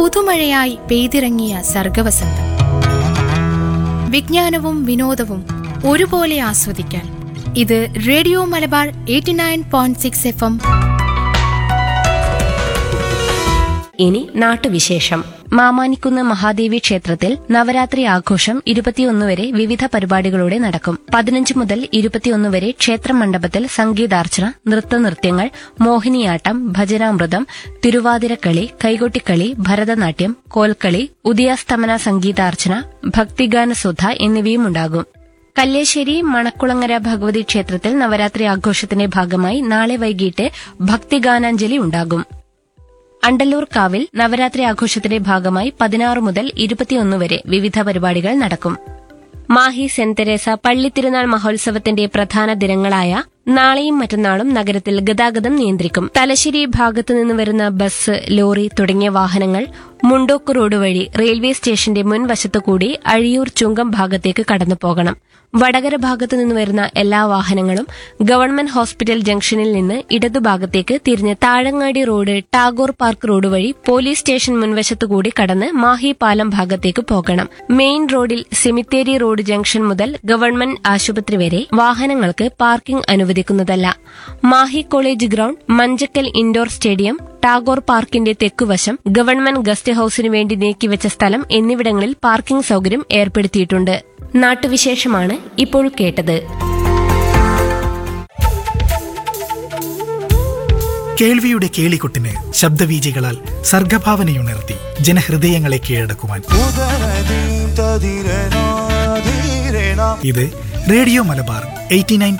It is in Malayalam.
പുതുമഴയായി പെയ്തിറങ്ങിയ സർഗവസന്തം വിജ്ഞാനവും വിനോദവും ഒരുപോലെ ആസ്വദിക്കാൻ ഇത് radio Malabar eighty nine point six F M ഇനി നാട്ടുവിശേഷം മാമാനിക്കുന്ന് മഹാദേവി ക്ഷേത്രത്തിൽ നവരാത്രി ആഘോഷം ഇരുപത്തിയൊന്ന് വരെ വിവിധ പരിപാടികളോടെ നടക്കും പതിനഞ്ച് മുതൽ ഇരുപത്തിയൊന്ന് വരെ ക്ഷേത്ര മണ്ഡപത്തിൽ സംഗീതാർച്ചന നൃത്തനൃത്യങ്ങൾ മോഹിനിയാട്ടം ഭജനാമൃതം തിരുവാതിരക്കളി കൈകൊട്ടിക്കളി ഭരതനാട്യം കോൽക്കളി ഉദയാസ്തമന സംഗീതാർച്ചന ഭക്തിഗാനസുധ എന്നിവയും ഉണ്ടാകും കല്ലേശ്ശേരി മണക്കുളങ്ങര ഭഗവതി ക്ഷേത്രത്തിൽ നവരാത്രി ആഘോഷത്തിന്റെ ഭാഗമായി നാളെ വൈകിട്ട് ഭക്തിഗാനാഞ്ജലി ഉണ്ടാകും അണ്ടല്ലൂർ കാവിൽ നവരാത്രി ആഘോഷത്തിന്റെ ഭാഗമായി പതിനാറ് മുതൽ ഇരുപത്തിയൊന്ന് വരെ വിവിധ പരിപാടികൾ നടക്കും മാഹി സെന്റ് തെരേസ പള്ളിത്തിരുനാൾ മഹോത്സവത്തിന്റെ പ്രധാന ദിനങ്ങളായ നാളെയും മറ്റന്നാളും നഗരത്തിൽ ഗതാഗതം നിയന്ത്രിക്കും തലശ്ശേരി ഭാഗത്തു നിന്ന് വരുന്ന ബസ് ലോറി തുടങ്ങിയ വാഹനങ്ങൾ മുണ്ടോക്ക് റോഡ് വഴി റെയിൽവേ സ്റ്റേഷന്റെ മുൻവശത്തുകൂടി അഴിയൂർ ചുങ്കം ഭാഗത്തേക്ക് കടന്നു പോകണം വടകര ഭാഗത്തു നിന്ന് വരുന്ന എല്ലാ വാഹനങ്ങളും ഗവൺമെന്റ് ഹോസ്പിറ്റൽ ജംഗ്ഷനിൽ നിന്ന് ഇടതുഭാഗത്തേക്ക് തിരിഞ്ഞ് Thazhangadi road Tagore park road വഴി പോലീസ് സ്റ്റേഷൻ മുൻവശത്തുകൂടി കടന്ന് മാഹി പാലം ഭാഗത്തേക്ക് പോകണം മെയിൻ റോഡിൽ സെമിത്തേരി റോഡ് ജംഗ്ഷൻ മുതൽ ഗവൺമെന്റ് ആശുപത്രി വരെ വാഹനങ്ങൾക്ക് പാർക്കിംഗ് അനുവദിക്കുന്നതല്ല Mahe college ground Manjakkal indoor stadium Tagore പാർക്കിന്റെ തെക്കുവശം ഗവൺമെന്റ് ഗസ്റ്റ് ഹൌസിനു വേണ്ടി നീക്കിവെച്ച സ്ഥലം എന്നിവിടങ്ങളിൽ പാർക്കിംഗ് സൌകര്യം ഏർപ്പെടുത്തിയിട്ടുണ്ട് നാട്ടുവിശേഷമാണ് ഇപ്പോൾ കേട്ടത് കേൾവിയുടെ കേളികൊട്ടിന് ശബ്ദവീചികളാൽ സർഗഭാവനയുണർത്തി ജനഹൃദയങ്ങളെ കീഴടക്കുവാൻ ഉദരദീപ്തധീരനാധീരനാം ഇത് റേഡിയോ മലബാർ എയ്റ്റി നയൻ